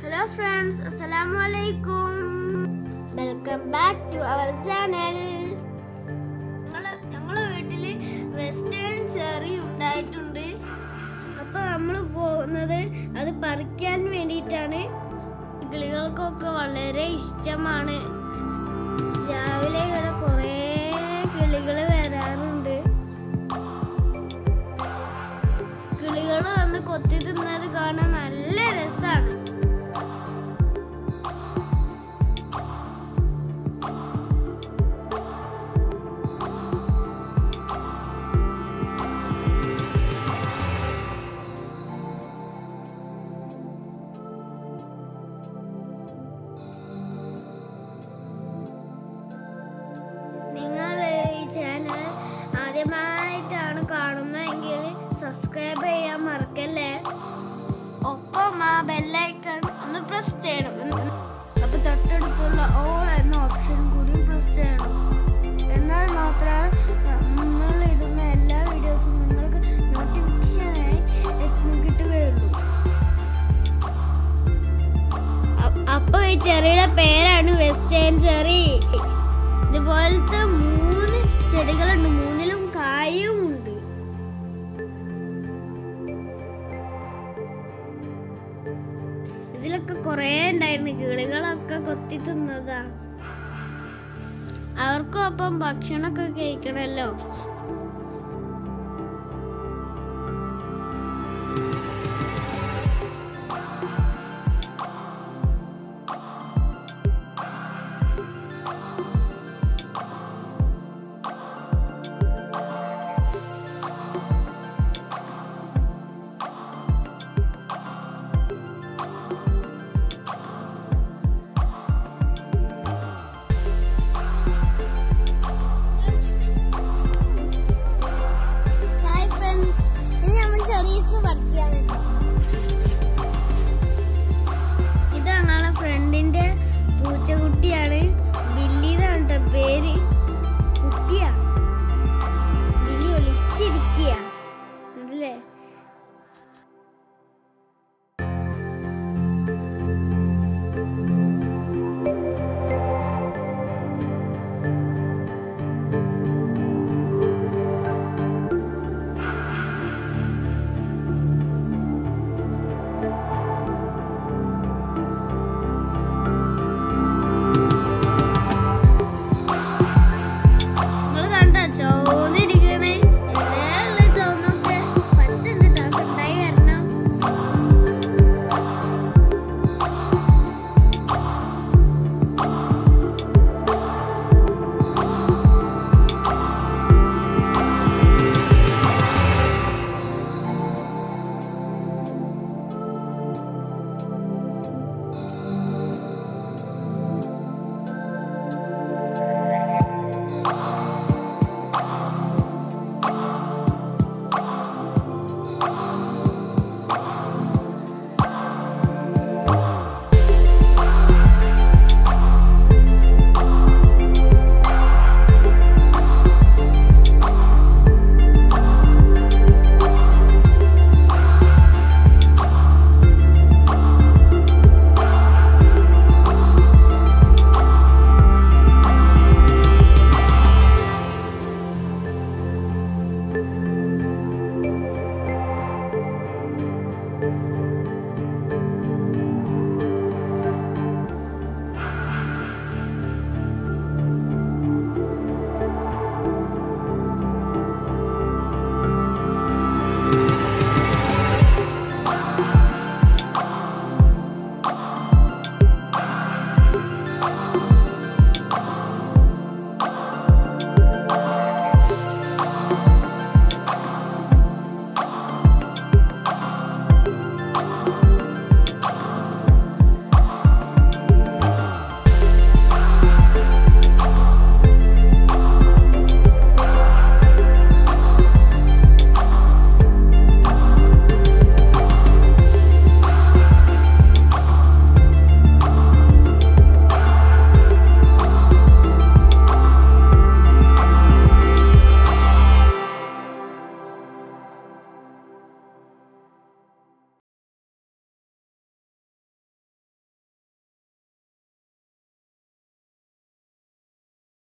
hello friends അസ്സലാമു അലൈക്കും welcome back to our channel ഞങ്ങള് ഞങ്ങളെ വീട്ടിൽ വെസ്റ്റേൺ ചെറി ഉണ്ടായിട്ടുണ്ട് അപ്പോൾ നമ്മൾ പോകുന്നത് അത് പറിക്കാൻ വേണ്ടിയിട്ടാണ് കിളികൾക്കൊക്കെ വളരെ ഇഷ്ടമാണ് രാവിലെ ഇവിടെ കുറേ കിളികൾ വരാറുണ്ട് കിളികൾ വന്ന് കൊത്തി തിന്നത് കാണാൻ നല്ല രസമാണ് നിങ്ങൾ ഈ ചാനൽ ആദ്യമായിട്ടാണ് കാണുന്നതെങ്കിൽ സബ്സ്ക്രൈബ് ചെയ്യാൻ മറക്കല്ലേ ഒപ്പം ആ ബെല്ലൈക്കൺ ഒന്ന് പ്രസ് ചെയ്യണം അപ്പോൾ തൊട്ടടുത്തുള്ള ഓൾ എന്ന ഓപ്ഷൻ കൂടി പ്രസ് ചെയ്യണം എന്നാൽ മാത്രമേ നമ്മൾ ഇടുന്ന എല്ലാ വീഡിയോസും നിങ്ങൾക്ക് നോട്ടിഫിക്കേഷനായി കിട്ടുകയുള്ളൂ അ- അപ്പൊ ഈ ചെറിയുടെ പേരാണ് വെസ്റ്റേൺ ചെറി ഇതുപോലത്തെ മൂന്ന് ചെടികളുണ്ട് മൂന്നിലും കായും ഉണ്ട് ഇതിലൊക്കെ കുറേ ഉണ്ടായിരുന്നു കിളികളൊക്കെ കൊത്തി തിന്നതാ അവർക്കും അപ്പം ഭക്ഷണമൊക്കെ കഴിക്കണമല്ലോ